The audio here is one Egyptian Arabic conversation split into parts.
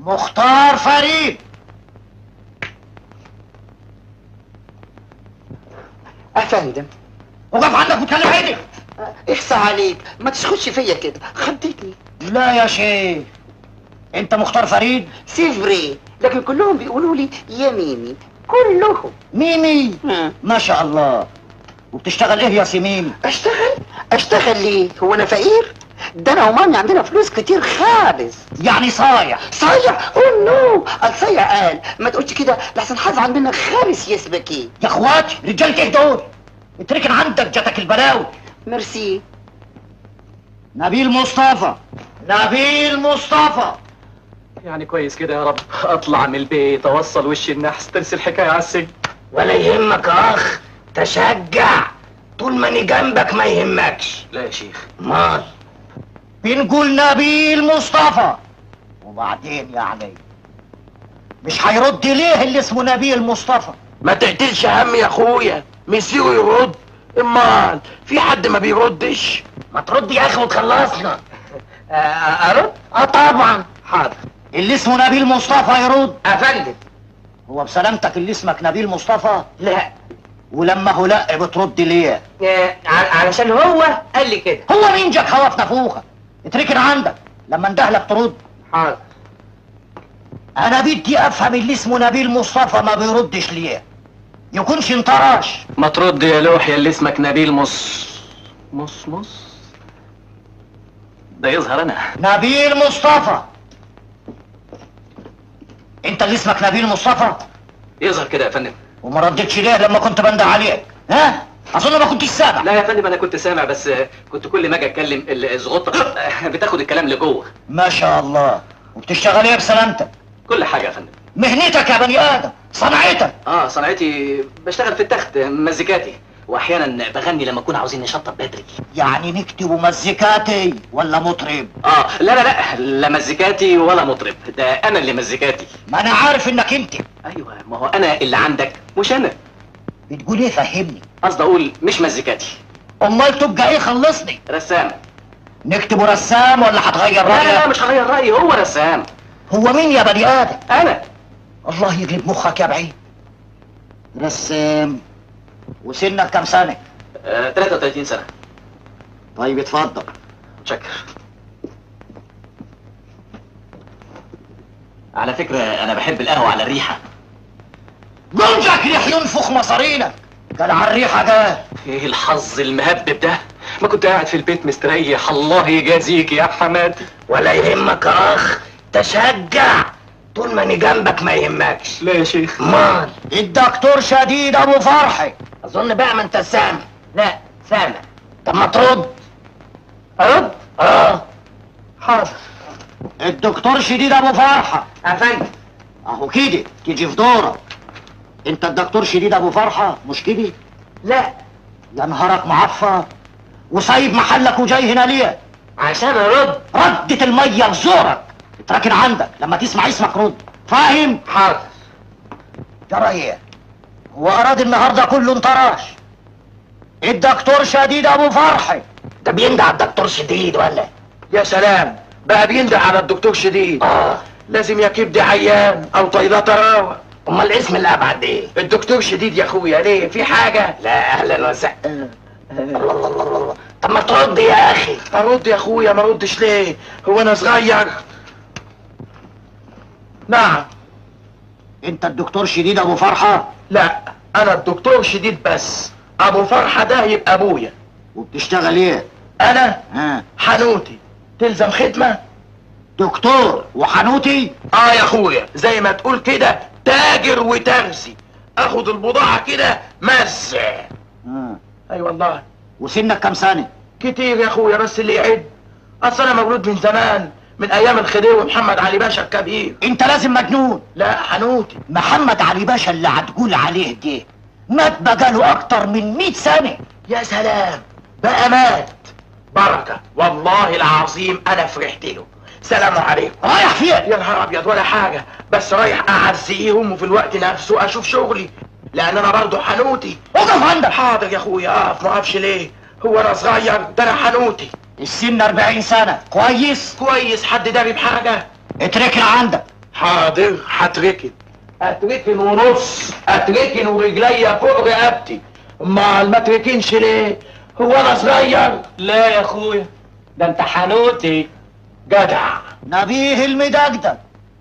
مختار فريد افندم وقف عندك وتكلم عينك احصى عليك ما تشخدش فيا كده خضتني لا يا شيخ انت مختار فريد سيفري لكن كلهم بيقولوا لي يا ميمي كلهم ميمي مم. ما شاء الله وبتشتغل ايه يا سي ميمي اشتغل اشتغل ليه هو انا فقير ده انا ومامي عندنا فلوس كتير خالص يعني صايع صايع اوه نو الصايع قال ما تقولش كده لحسن حظ عندنا خالص يسبكي يا اخواتي رجالة ايه دول اتركن عندك جاتك البلاوي ميرسي نبيل مصطفى نبيل مصطفى يعني كويس كده يا رب اطلع من البيت اوصل وش النحس ترسي الحكايه على السجن ولا يهمك يا اخ تشجع طول ما انا جنبك ما يهمكش لا يا شيخ مال بنقول نبيل مصطفى وبعدين يعني مش هيرد ليه اللي اسمه نبيل مصطفى ما تقتلش هم يا اخويا مصيره يرد امال في حد ما بيردش ما ترد يا اخي وتخلصنا ارد اه طبعا حاضر اللي اسمه نبيل مصطفى يرد افندم هو بسلامتك اللي اسمك نبيل مصطفى لا ولما هو لا بترد ليه آه، ع- علشان هو قال لي كده هو مين جاك خواف نفوخك اتركن عندك لما اندهلك ترد حاضر انا بدي افهم اللي اسمه نبيل مصطفى ما بيردش ليه يكونش انطرش ما ترد يا لوح يا اللي اسمك نبيل مص مص مص ده يظهر انا نبيل مصطفى انت اللي اسمك نبيل مصطفى يظهر كده يا فندم وما ردتش ليه لما كنت بنده عليك ها اظن ما كنتش سامع لا يا فندم انا كنت سامع بس كنت كل ما اجي اتكلم الزغطه بتاخد الكلام لجوه ما شاء الله وبتشتغل ايه بسلامتك كل حاجه يا فندم مهنتك يا بني ادم صنعتك اه صنعتي بشتغل في التخت مزيكاتي واحيانا بغني لما اكون عاوزين نشطب بدري يعني نكتب مزيكاتي ولا مطرب اه لا لا لا لا مزيكاتي ولا مطرب ده انا اللي مزيكاتي ما انا عارف انك انت ايوه ما هو انا اللي عندك مش انا بتقول ايه فهمني قصدي اقول مش مزيكاتي امال تبقى ايه خلصني رسام نكتب رسام ولا هتغير لا لا لا رايك مش هغير رايي هو رسام هو مين يا بني ادم انا الله يجيب مخك يا بعيد رسام وسنك كام سنه آه 33 سنه طيب اتفضل متشكر على فكرة أنا بحب القهوة على الريحة جوزك ريح ينفخ مصارينك قال على الريحه ده إيه الحظ المهبب ده ما كنت قاعد في البيت مستريح الله يجازيك يا حماتي ولا يهمك يا اخ تشجع طول ما انا جنبك ما يهمكش لا يا شيخ مال الدكتور شديد ابو فرحي اظن بقى ما انت سامع لا سامع طب ما ترد ارد اه حاضر الدكتور شديد ابو فرحه افندم اهو كده تيجي في دورك انت الدكتور شديد ابو فرحه مش كده لا يا نهارك معفر وسايب محلك وجاي هنا ليه عشان ارد ردت الميه في زورك اتركن عندك لما تسمع اسمك رد فاهم حاضر جرى ايه هو اراد النهارده كله انطراش الدكتور شديد ابو فرحي ده بيندع على الدكتور شديد ولا يا سلام بقى بيندع على الدكتور شديد اه لازم يا كبدي عيان او طيلات راوة امال الاسم اللي ابعد ايه الدكتور شديد يا اخويا ليه في حاجة لا اهلا وسهلا الله الله الله الله طب ما ترد يا اخي ارد يا اخويا ما ردش ليه هو انا صغير نعم انت الدكتور شديد ابو فرحه لا انا الدكتور شديد بس ابو فرحة ده يبقى ابويا وبتشتغل ايه انا ها حنوتي تلزم خدمة دكتور وحنوتي اه يا اخويا زي ما تقول كده تاجر وترزي اخد البضاعة كده مزع ها. اي والله وسنك كام سنه كتير يا اخويا بس اللي يعد اصل انا مولود من زمان من ايام الخديوي محمد علي باشا الكبير انت لازم مجنون لا حنوتي محمد علي باشا اللي هتقول عليه ده مات بقاله اكتر من 100 سنه يا سلام بقى مات بركة والله العظيم انا فرحت له سلام عليكم رايح فين يا نهار ابيض ولا حاجة بس رايح اعزيهم وفي الوقت نفسه اشوف شغلي لان انا برضه حنوتي اقف عندك حاضر يا اخويا اقف ما اقفش ليه هو انا صغير ده انا حنوتي السن 40 سنه كويس كويس حد داري بحاجة اتركنا عندك حاضر هتركن اتركن ونص اتركن ورجليا فوق رقبتي امال ما تركنش ليه هو انا صغير لا يا اخويا ده انت حنوتي جدع نبيه المدقدق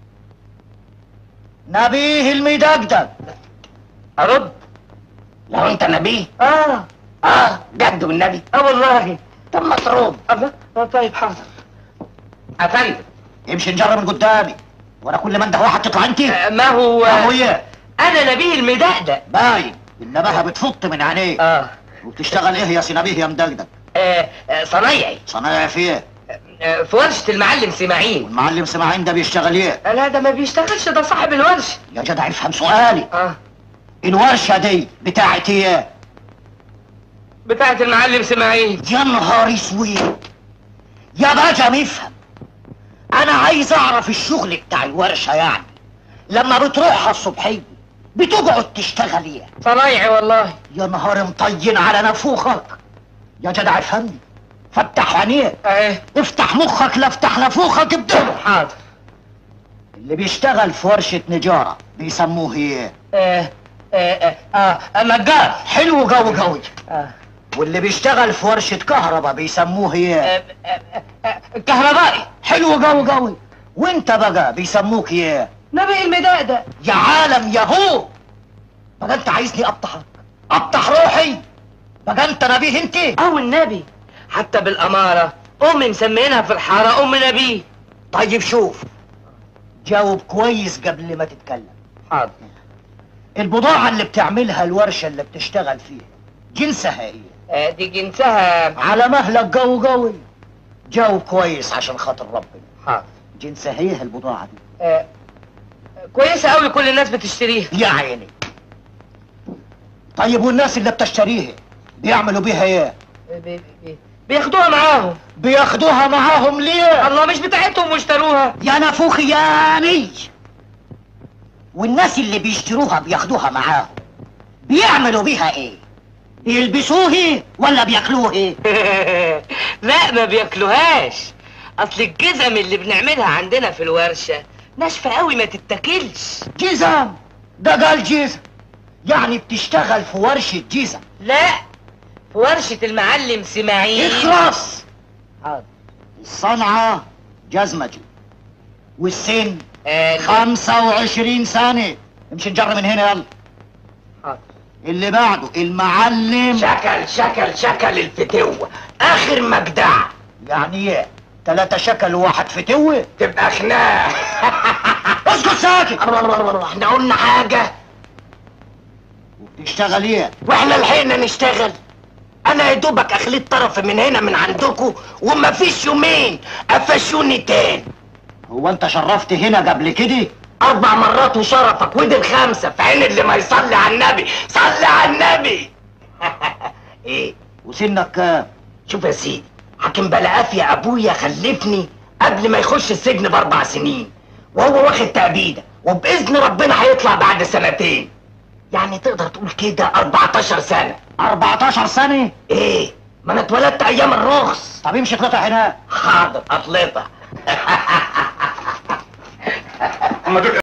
نبيه المدقدق ارد لو انت نبي اه اه جد والنبي اه والله طب ما ترد الله آه طيب حاضر افندم امشي نجرب من قدامي وانا كل ما انده واحد تطلع انت آه، ما هو ابويا انا نبيه المدقدق باين النباهه بتفط من عينيه اه وبتشتغل ايه يا سي نبيه يا مدقدق آه، آه، صنايعي صنايع في ايه آه، في ورشة المعلم سماعين والمعلم سماعين ده بيشتغل ايه آه، لا ده ما بيشتغلش ده صاحب الورشة يا جدع افهم سؤالي اه الورشه دي بتاعت ايه بتاعت المعلم سماعين يا نهار اسود يا بجا افهم انا عايز اعرف الشغل بتاع الورشه يعني لما بتروحها الصبحيه بتقعد تشتغل ايه صنايعي والله يا نهار مطين على نافوخك يا جدع افهمني فتح عينيك ايه افتح مخك لا افتح نافوخك ابدا حاضر اللي بيشتغل في ورشه نجاره بيسموه ايه آه آه آه آه نجار حلو قوي قوي آه واللي بيشتغل في ورشه كهرباء بيسموه ايه آه، آه، آه، كهربائي حلو قوي قوي وانت بقى بيسموك ايه نبي المدقدق يا عالم يا هو بقى انت عايزني اقطعك اقطع روحي بقى انت نبيه انت او النبي حتى بالاماره امي مسمينها في الحاره ام نبي طيب شوف جاوب كويس قبل ما تتكلم حاضر البضاعة اللي بتعملها الورشة اللي بتشتغل فيها جنسها ايه آه دي جنسها على مهلك قوي قوي جاوب كويس عشان خاطر ربنا حاضر جنسها ايه البضاعة دي آه كويسه قوي كل الناس بتشتريها يا عيني طيب والناس اللي بتشتريها بيعملوا بيها ايه بي- بي- بياخدوها معاهم بياخدوها معاهم ليه الله مش بتاعتهم واشتروها يا نافوخ ياني والناس اللي بيشتروها بياخدوها معاهم بيعملوا بيها ايه بيلبسوه ولا بياكلوه لا ما بياكلوهاش اصل الجزم اللي بنعملها عندنا في الورشه ناشفه قوي ما تتاكلش جزم ده قال جزم يعني بتشتغل في ورشة جزم لا في ورشه المعلم سماعين اخلص حاضر الصنعة جزمجي والسن آه، خمسة وعشرين سنة امشي نجر من هنا يلا حاضر. اللي بعده المعلم شكل شكل شكل الفتوة اخر مجدع يعني ايه تلاتة شكل وواحد فتوة تبقى خناق اسكت ساكت احنا قلنا حاجة وبتشتغل ايه واحنا لحقنا نشتغل انا يا دوبك اخليت طرف من هنا من عندكم وما فيش يومين قفشوني تاني هو انت شرفت هنا قبل كده اربع مرات وشرفك ودي الخامسة في عين اللي ما يصلي على النبي صلي على النبي ايه وسنك كام شوف يا سيدي حاكم بلقاف يا ابويا خلفني قبل ما يخش السجن باربع سنين وهو واخد تأبيدة وبإذن ربنا هيطلع بعد سنتين يعني تقدر تقول كده 14 سنة 14 سنة ايه ما انا اتولدت ايام الرخص طب امشي اطلع هناك حاضر اطلطها